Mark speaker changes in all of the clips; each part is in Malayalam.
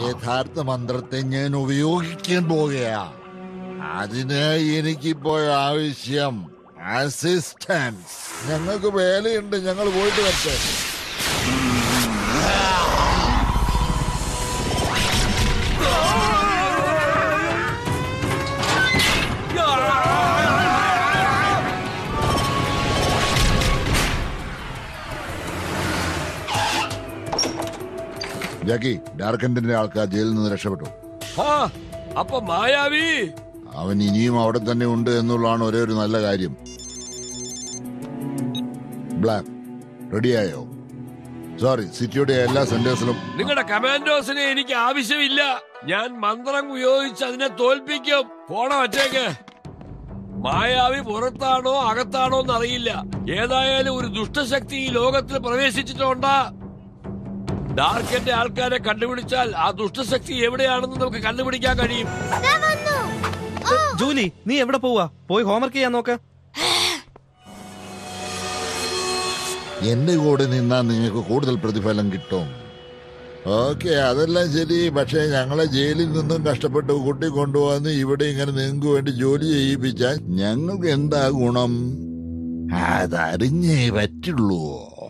Speaker 1: യഥാർത്ഥ മന്ത്രത്തെ ഞാൻ ഉപയോഗിക്കാൻ പോകുകയാ അതിന് എനിക്കിപ്പോൾ ആവശ്യം അസിസ്റ്റൻസ് ഞങ്ങൾക്ക് വേലയുണ്ട് ഞങ്ങൾ പോയിട്ട് വരട്ടെ ജാക്കി ഡാർക്കൻഡിന്റെ ആൾക്കാർ ജയിലിൽ നിന്ന് രക്ഷപ്പെട്ടു
Speaker 2: ആ, അപ്പൊ മായാവി
Speaker 1: അവൻ ഇനിയും അവിടെ തന്നെ ഉണ്ട് എന്നുള്ളതാണ് ഒരേ ഒരു നല്ല കാര്യം ബ്ലാക്ക് റെഡിയായോ സോറി സിറ്റിയുടെ എല്ലാ സെന്റേഴ്സിലും
Speaker 2: നിങ്ങളുടെ കമാൻഡോസിനെ എനിക്ക് ആവശ്യമില്ല ഞാൻ മന്ത്രം ഉപയോഗിച്ച് അതിനെ തോൽപ്പിക്കും പോണ വച്ചേക്ക് മായാവി പുറത്താണോ അകത്താണോ എന്നറിയില്ല ഏതായാലും ഒരു ദുഷ്ടശക്തി ഈ ലോകത്തിൽ പ്രവേശിച്ചിട്ടുണ്ടാ ഡാർക്കന്റെ ആൾക്കാരെ കണ്ടുപിടിച്ചാൽ ആ ദുഷ്ടശക്തി എവിടെയാണെന്ന് നമുക്ക് കണ്ടുപിടിക്കാൻ കഴിയും
Speaker 3: ദാ വന്നു ഓ
Speaker 4: ജൂലി നീ എവിടെ പോവാ പോയി ഹോംവർക്ക് ചെയ്യാൻ നോക്ക്
Speaker 1: എന്റെ കൂടെ നിന്നാൽ നിങ്ങൾക്ക് കൂടുതൽ പ്രതിഫലം കിട്ടും ഓക്കെ അതെല്ലാം ശരി പക്ഷെ ഞങ്ങളെ ജയിലിൽ നിന്നും കഷ്ടപ്പെട്ട് കൂട്ടി കൊണ്ടുവന്ന് ഇവിടെ ഇങ്ങനെ നിങ്ങൾക്ക് വേണ്ടി ജോലി ചെയ്യിപ്പിച്ചാൽ ഞങ്ങൾക്ക് എന്താ ഗുണം അതറിഞ്ഞേ പറ്റുള്ളൂ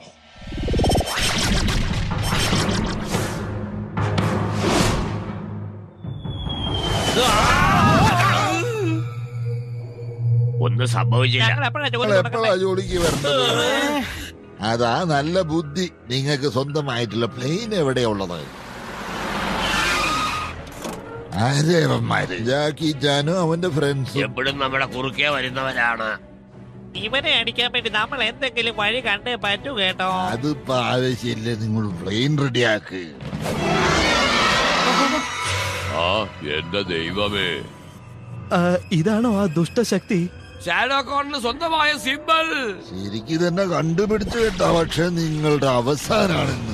Speaker 2: ഒന്നും സംഭവിച്ചില്ല
Speaker 5: ഞങ്ങൾ എപ്പോഴാ ജോലി
Speaker 1: നിങ്ങൾ
Speaker 5: തുടങ്ങണ്ടേ
Speaker 1: എപ്പോഴാ ജോലിക്ക് വരുന്നത് അതാ നല്ല ബുദ്ധി നിങ്ങൾക്ക് സ്വന്തമായിട്ടുള്ള പ്ലെയിൻ എവിടെയാ ഉള്ളത് ആരേവന്മാര് ജാക്കി ജാനു അവന്റെ ഫ്രണ്ട്സും
Speaker 2: എപ്പോഴും നമ്മുടെ കുറുക്കേ വരുന്നവരാണ്
Speaker 5: ഇവനെ അടിക്കാൻ വേണ്ടി നമ്മൾ എന്തെങ്കിലും വഴി കണ്ടേ പറ്റൂ കേട്ടോ
Speaker 1: അതിപ്പോ ആവശ്യമില്ല നിങ്ങൾ പ്ലെയിൻ റെഡിയാക്ക്
Speaker 2: ആ എന്റെ ദൈവമേ
Speaker 4: ആ, ഇതാണോ ആ ദുഷ്ടശക്തി
Speaker 2: ഷാഡോകോണിന് സ്വന്തമായ സിമ്പിൾ
Speaker 1: ശരിക്ക് തന്നെ കണ്ടുപിടിച്ചു കേട്ടോ പക്ഷെ നിങ്ങളുടെ അവസാനാണെന്ന്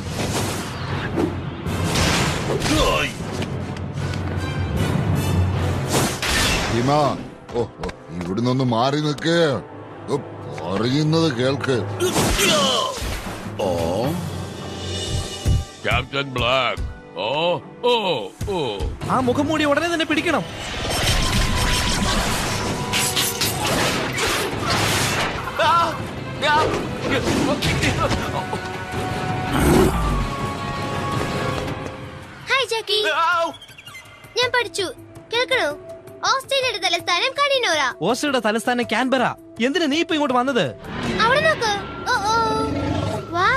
Speaker 1: ഹിമ ഓ ഓ, ഇവിടുന്നൊന്ന് മാറി നിൽക്ക് ഓ, പറയുന്നത് കേൾക്ക്
Speaker 2: ഓ ക്യാപ്റ്റൻ ബ്ലാക്ക് ഓ ഓ ഓ
Speaker 4: ആ മുഖം മൂടി ഉടനെ തന്നെ പിടിക്കണം
Speaker 3: ഹായ് ജാക്കി ഞാൻ പഠിച്ചു കേൾക്കണോ ഓസ്ട്രേലിയയുടെ തലസ്ഥാനം കടിനോറ
Speaker 4: ഓസ്ട്രയുടെ തലസ്ഥാനം കാൻബറ എന്തിനാ നീ ഇപ്പൊ ഇങ്ങോട്ട് വന്നത്
Speaker 3: അവിടെ നോക്ക് ഓ ഓ വൗ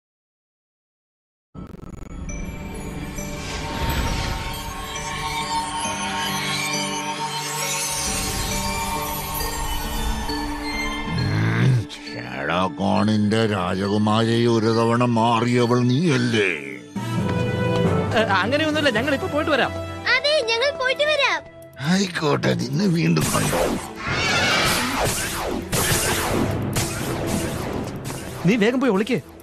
Speaker 1: ഷാഡോകോണിന്റെ രാജകുമാരി ഒരു തവണ മാറിയവൾ നീയല്ലേ
Speaker 4: ഏ, അങ്ങനെയൊന്നുമില്ല ഞങ്ങൾ ഇപ്പൊ പോയിട്ട് വരാം
Speaker 3: അതെ ഞങ്ങൾ പോയിട്ട് വരാം
Speaker 1: ആയിക്കോട്ടെ നിന്നെ വീണ്ടും കണ്ടോ
Speaker 4: നീ വേഗം പോയി ഒളിക്ക്